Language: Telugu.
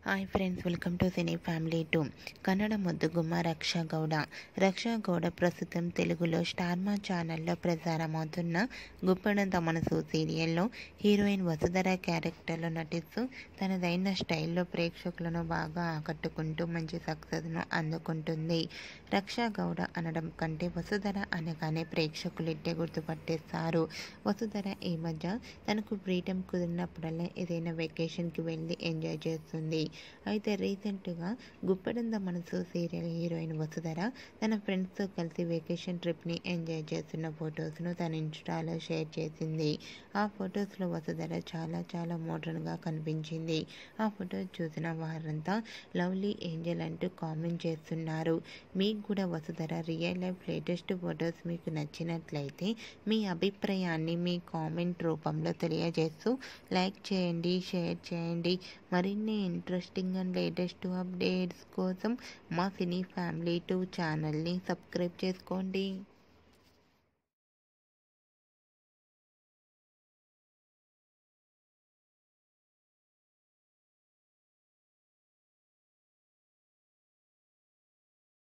hi friends welcome to cine family two Kannada ముద్దుగుమ్మ రక్ష గౌడ రక్ష గౌడ ప్రస్తుతం తెలుగులో స్టార్మా ఛానల్లో ప్రసారమవుతున్న గుప్పడంత మనసు సీరియల్లో హీరోయిన్ వసుధర క్యారెక్టర్లో నటిస్తూ తనదైన స్టైల్లో ప్రేక్షకులను బాగా ఆకట్టుకుంటూ మంచి సక్సెస్ను అందుకుంటుంది రక్ష గౌడ అనడం కంటే వసుధర అనగానే ప్రేక్షకులు ఇట్టే గుర్తుపట్టేస్తారు వసుధర ఈ మధ్య తనకు ఫ్రీడమ్ కుదిరినప్పుడల్లా ఏదైనా వెకేషన్కి వెళ్ళి ఎంజాయ్ చేస్తుంది అయితే రీసెంట్గా గుప్పెడంద మనసు సీరియల్ హీరోయిన్ వసుధర తన ఫ్రెండ్స్తో కలిసి వెకేషన్ ట్రిప్ని ఎంజాయ్ చేస్తున్న ఫొటోస్ను తన ఇన్స్టాలో షేర్ చేసింది ఆ ఫొటోస్లో వసుధర చాలా చాలా మోడర్న్గా కనిపించింది ఆ ఫొటోస్ చూసిన వారంతా లవ్లీ ఏంజల్ అంటూ కామెంట్ చేస్తున్నారు మీకు కూడా Vasudhara real life latest photos మీకు నచ్చినట్లయితే మీ అభిప్రాయాన్ని మీ కామెంట్ రూపంలో తెలియజేస్తూ లైక్ చేయండి షేర్ చేయండి మరిన్ని ఇంట్రెస్టింగ్ అండ్ లేటెస్ట్ అప్డేట్స్ కోసం మా సినీ ఫ్యామిలీ టూ ఛానల్ని సబ్స్క్రైబ్ చేసుకోండి